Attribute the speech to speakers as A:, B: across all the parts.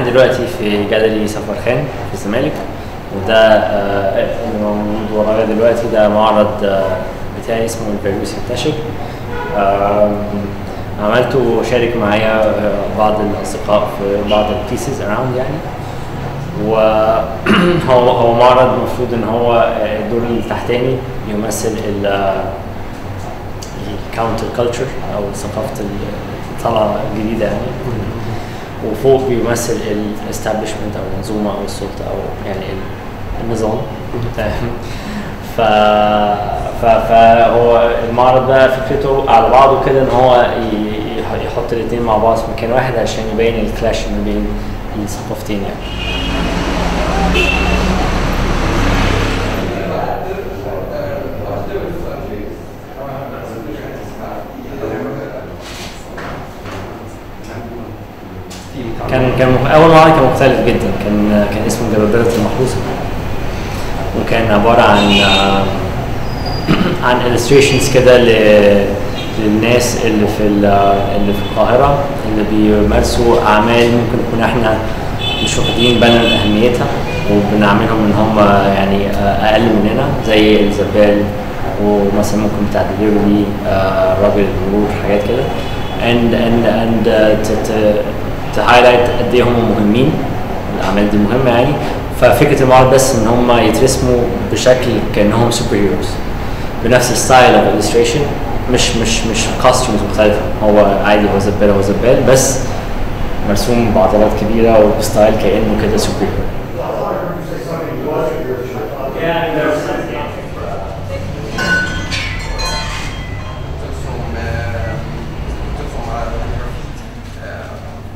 A: دلوقتي في جاليري سفر خان في الزمالك وده آه، اللي موجود ورايا دلوقتي ده معرض آه، بتاعي اسمه الفيروس يكتشف آم، عملته وشارك معايا آه، بعض الأصدقاء في بعض البيسز اراوند يعني وهو هو معرض المفروض ان هو آه، الدور التحتاني يمثل ال الكاونتر كلتشر او ثقافه الطلعه الجديده يعني وفوق بيمثل الاستابلشمنت او المنظومه او السلطه او يعني ال- النظام فاهم ف... ف... فهو المعرض بقى فكرته على بعضه كده ان هو ي- يح- يحط الاثنين مع بعض في مكان واحد عشان يبين الكلاش ما بين الثقافتين يعني كان كان مخ- اول معرض كان مختلف جدا كان كان اسمه جبابرة المحروسة وكان عبارة عن آه، عن illustrations كده ل- للناس اللي في ال- اللي في القاهرة اللي بيمارسوا أعمال ممكن نكون احنا مش واخدين بالنا من أهميتها وبنعملهم إن هم يعني آه، أقل مننا زي الزبال ومثلا ممكن بتاع دليفري راجل المرور حاجات كده and and and uh, to, to, to highlight قد ايه هم مهمين الاعمال دي مهمه يعني ففكره المعرض بس ان هم يترسموا بشكل كانهم سوبر هيروز بنفس الستايل اوف illustration مش مش مش كوستيومز مختلفه هو عادي هو زبال هو زبال بس مرسوم بعضلات كبيره وبستايل كانه كده سوبر هيرو
B: ترسم آه، ترسم على الجرافيت آه،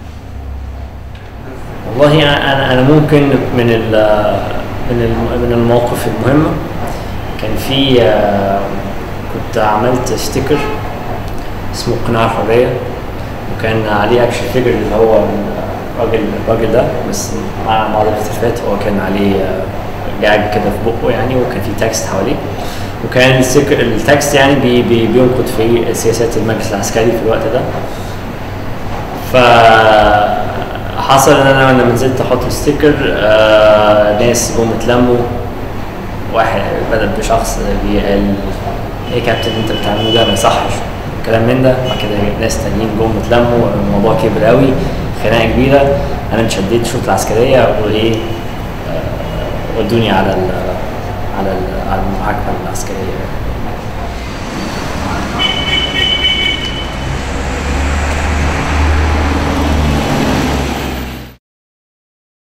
A: والله انا انا ممكن من ال من ال- من المواقف المهمه كان في آه، كنت عملت ستيكر اسمه قناع الحريه وكان عليه اكشن فيجر اللي هو الراجل الراجل ده بس مع بعض الاختلافات هو كان عليه آه، جاج كده في بقه يعني وكان في تكست حواليه وكان الستيكر التكست يعني بي بي بينقد في سياسات المجلس العسكري في الوقت ده فحصل ان انا لما نزلت احط ستيكر آه ناس جم اتلموا واحد بدا بشخص قال ايه يا كابتن انت بتعمله ده ما يصحش كلام من ده بعد كده ناس تانيين جم اتلموا الموضوع كبر قوي خناقه كبيره انا اتشديت الشرطه العسكريه وايه آه ودوني على ال على ال على المحاكمه العسكريه